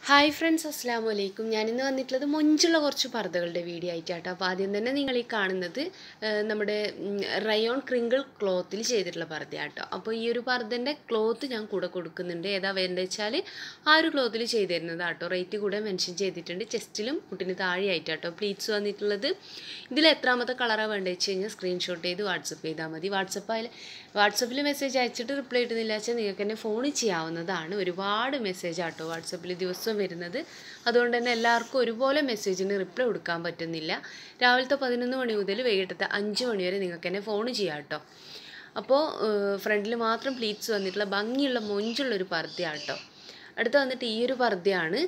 hi friends അസ്സാം വലൈക്കും ഞാനിന്ന് വന്നിട്ടുള്ളത് മൊഞ്ചുള്ള കുറച്ച് പർദ്ദകളുടെ വീഡിയോ ആയിട്ടാട്ടോ അപ്പോൾ ആദ്യം തന്നെ നിങ്ങൾ ഈ കാണുന്നത് ആ, നമ്മുടെ ഉം, റയോൺ ക്രിങ്കിൾ ക്ലോത്തിൽ ചെയ്തിട്ടുള്ള പർദ്ദയാട്ടോ അപ്പോൾ ഈ ഒരു പർദ്ദൻ്റെ ക്ലോത്ത് ഞാൻ കൂടെ കൊടുക്കുന്നുണ്ട് ഏതാ വേണ്ടത് വെച്ചാൽ ആ ഒരു ക്ലോത്തിൽ ചെയ്ത് തരുന്നതാട്ടോ റേറ്റ് കൂടെ മെൻഷൻ ചെയ്തിട്ടുണ്ട് ചെസ്റ്റിലും മുട്ടിന് താഴെയായിട്ടാട്ടോ പ്ലീറ്റ്സ് വന്നിട്ടുള്ളത് ഇതിൽ എത്രാമത്തെ കളറാണ് വേണ്ടത് വെച്ച് കഴിഞ്ഞാൽ സ്ക്രീൻഷോട്ട് ചെയ്ത് വാട്സപ്പ് ചെയ്താൽ മതി വാട്സപ്പിൽ വാട്സപ്പിൽ മെസ്സേജ് അയച്ചിട്ട് റിപ്ലൈ ഇടുന്നില്ല വെച്ചാൽ നിങ്ങൾക്ക് എന്നെ ഫോണിൽ ചെയ്യാവുന്നതാണ് ഒരുപാട് മെസ്സേജ് ആട്ടോ വാട്സപ്പിൽ ദിവസം വരുന്നത് അതുകൊണ്ട് തന്നെ എല്ലാവർക്കും ഒരുപോലെ മെസ്സേജിന് റിപ്ലൈ കൊടുക്കാൻ പറ്റുന്നില്ല രാവിലത്തെ പതിനൊന്ന് മണി മുതൽ വൈകിട്ടത്തെ അഞ്ച് മണി വരെ നിങ്ങൾക്ക് എന്നെ ഫോൺ ചെയ്യാം കേട്ടോ അപ്പോൾ ഫ്രണ്ടിൽ മാത്രം പ്ലീറ്റ്സ് വന്നിട്ടുള്ള ഭംഗിയുള്ള മൊഞ്ചുള്ളൊരു പർദ്ദയാട്ടോ അടുത്ത വന്നിട്ട് ഈ ഒരു പർദ്ദയാണ്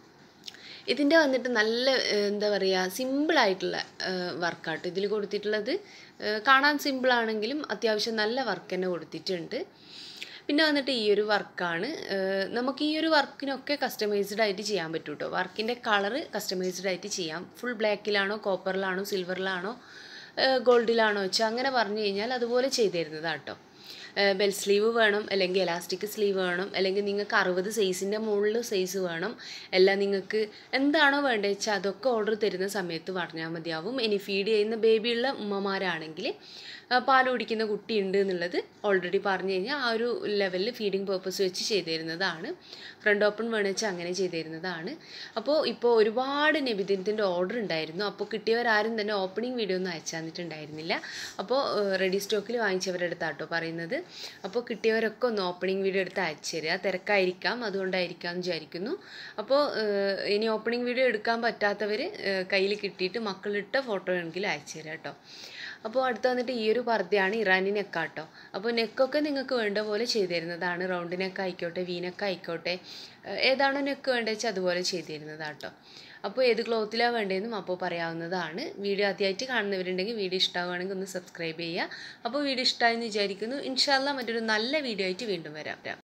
ഇതിൻ്റെ വന്നിട്ട് നല്ല ഏഹ്, എന്താ പറയുക സിമ്പിളായിട്ടുള്ള വർക്കാട്ടോ ഇതിൽ കൊടുത്തിട്ടുള്ളത് ഏഹ്, കാണാൻ സിമ്പിളാണെങ്കിലും അത്യാവശ്യം നല്ല വർക്ക് തന്നെ കൊടുത്തിട്ടുണ്ട് പിന്നെ വന്നിട്ട് ഈ ഒരു വർക്കാണ് നമുക്ക് ഈ ഒരു വർക്കിനൊക്കെ കസ്റ്റമൈസ്ഡ് ആയിട്ട് ചെയ്യാൻ പറ്റും കേട്ടോ വർക്കിൻ്റെ കളറ് കസ്റ്റമൈസ്ഡ് ആയിട്ട് ചെയ്യാം ഫുൾ ബ്ലാക്കിലാണോ കോപ്പറിലാണോ സിൽവറിലാണോ ഗോൾഡിലാണോ വെച്ചാൽ അങ്ങനെ പറഞ്ഞു കഴിഞ്ഞാൽ അതുപോലെ ചെയ്തു തരുന്നതാട്ടോ ബെൽ സ്ലീവ് വേണം അല്ലെങ്കിൽ എലാസ്റ്റിക് സ്ലീവ് വേണം അല്ലെങ്കിൽ നിങ്ങൾക്ക് അറുപത് സൈസിൻ്റെ മുകളിൽ സൈസ് വേണം എല്ലാം നിങ്ങൾക്ക് എന്താണോ വേണ്ടത് വെച്ചാൽ അതൊക്കെ ഓർഡർ തരുന്ന സമയത്ത് പറഞ്ഞാൽ മതിയാവും ഇനി ഫീഡ് ചെയ്യുന്ന ബേബിയുള്ള ഉമ്മമാരാണെങ്കിൽ ആ, പാൽ കുടിക്കുന്ന കുട്ടി ഉണ്ട് എന്നുള്ളത് ഓൾറെഡി പറഞ്ഞു കഴിഞ്ഞാൽ ആ ഒരു ലെവലിൽ ഫീഡിങ് പേർപ്പസ് വെച്ച് ചെയ്തു തരുന്നതാണ് ഫ്രണ്ട് ഓപ്പൺ വേണമെന്ന് വെച്ചാൽ അങ്ങനെ ചെയ്തു തരുന്നതാണ് അപ്പോൾ ഇപ്പോൾ ഒരുപാട് നബിദിനത്തിൻ്റെ ഓർഡർ ഉണ്ടായിരുന്നു അപ്പോൾ കിട്ടിയവരാരും തന്നെ ഓപ്പണിംഗ് വീഡിയോ ഒന്നും അയച്ചു തന്നിട്ടുണ്ടായിരുന്നില്ല അപ്പോൾ റെഡി സ്റ്റോക്കിൽ വാങ്ങിച്ചവരുടെ അടുത്താട്ടോ പറയുന്നത് അപ്പോൾ കിട്ടിയവരൊക്കെ ഒന്ന് ഓപ്പണിംഗ് വീഡിയോ എടുത്ത് അയച്ചു തരിക തിരക്കായിരിക്കാം അതുകൊണ്ടായിരിക്കാം എന്ന് വിചാരിക്കുന്നു അപ്പോൾ ഏഹ്, ഇനി ഓപ്പണിംഗ് വീഡിയോ എടുക്കാൻ പറ്റാത്തവർ കയ്യിൽ കിട്ടിയിട്ട് മക്കളിട്ട ഫോട്ടോ എങ്കിലും അയച്ചു തരാം കേട്ടോ അപ്പോൾ അടുത്ത് വന്നിട്ട് ഈ ഒരു പർദ്ദയാണ് ഇറാനി നെക്കാട്ടോ അപ്പോൾ നെക്കൊക്കെ നിങ്ങൾക്ക് വേണ്ട പോലെ ചെയ്തു തരുന്നതാണ് റൗണ്ട് നെക്ക് ആയിക്കോട്ടെ വി നെക്ക് ആയിക്കോട്ടെ ഏഹ് ഏതാണോ നെക്ക് വേണ്ടത് വെച്ചാൽ അതുപോലെ ചെയ്തു തരുന്നതാട്ടോ അപ്പോൾ ഏത് ക്ലോത്തിലാണ് വേണ്ടതെന്നും അപ്പോൾ പറയാവുന്നതാണ് വീഡിയോ ആദ്യമായിട്ട് കാണുന്നവരുണ്ടെങ്കിൽ വീഡിയോ ഇഷ്ടമാവുകയാണെങ്കിൽ ഒന്ന് സബ്സ്ക്രൈബ് ചെയ്യുക അപ്പോൾ വീഡിയോ ഇഷ്ടമായെന്ന് വിചാരിക്കുന്നു ഇൻഷാല്ല മറ്റൊരു നല്ല വീഡിയോ ആയിട്ട് വീണ്ടും വരാം